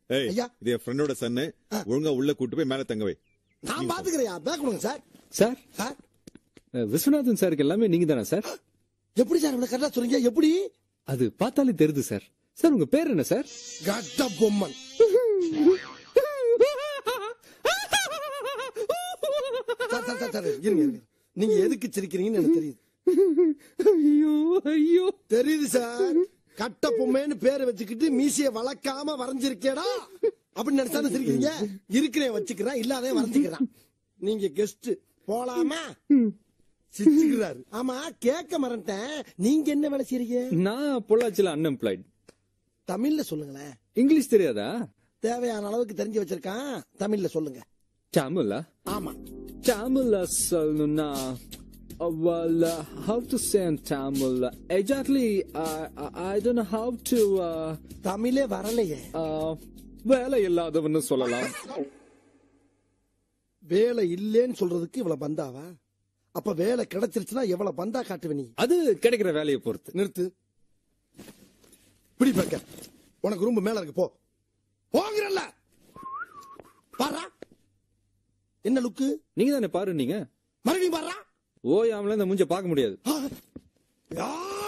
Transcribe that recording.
ஏய் ஐயா. இது என் ஃப்ரெண்டோட சன்னு ஒழுங்கா உள்ள கூட்டு போய் மேல தங்க வை நான் பாத்துக்கிறேன் பேக் கொடுங்க சார் சார் சார் அஹ், விஸ்வநாதன் சாருக்கு எல்லாமே நீங்க தானே சார் எப்படி சார் இவ்வளவு கரெக்டா சொல்றீங்க எப்படி அது பார்த்தாலே தெரியுது சார் சார் உங்க பேர் என்ன sir Kattabomman sir, sir, sir, sir, இருங்க, இருங்க. நீங்க எதுக்கு சிரிக்கிறீங்கன்னு எனக்கு தெரியுது ஐயோ ஐயோ தெரியுது சார் கட்ட பொம்மைன்னு பேரை வச்சுக்கிட்டு மீசைய வளர்க்காம வரைஞ்சிருக்கேடா அப்படின்னு நினைச்சானே சிரிக்கிறீங்க இருக்கிறேன் வச்சுக்கிறேன் இல்லாதே வரைஞ்சுக்கிறேன் நீங்க கெஸ்ட் போலாமா சிரிச்சுக்கிறாரு ஆமா கேட்க மறந்துட்டேன் நீங்க என்ன வேலை செய்றீங்க நான் பொள்ளாச்சியில் அன்எம்ப்ளாய்ட் தமிழ்ல சொல்லுங்களேன் இங்கிலீஷ் தெரியாதா தேவையான அளவுக்கு தெரிஞ்சு வச்சிருக்கான் தமிழ்ல சொல்லுங்க தமிழா ஆமா தமிழ்ல சொல்லணும்னா well uh, how to say in Tamil exactly I, I I don't know how to uh, தமிழே வரலையே uh, வேலை இல்லாதவன்னு சொல்லலாம் வேலை இல்லேன்னு சொல்றதுக்கு இவ்வளவு பந்தாவா அப்ப வேலை கிடைச்சிருச்சுன்னா எவ்வளவு பந்தா காட்டுவ நீ அது கிடைக்கிற வேலையை பொறுத்து நிறுத்து பிடி பக்க உனக்கு ரூம் மேல இருக்கு போ போங்கிறல்ல பாரா என்ன லுக்கு நீங்க தானே பாரு நீங்க மறுபடியும் பாரா ஓயாமல இந்த மூஞ்ச பார்க்க முடியாது யார்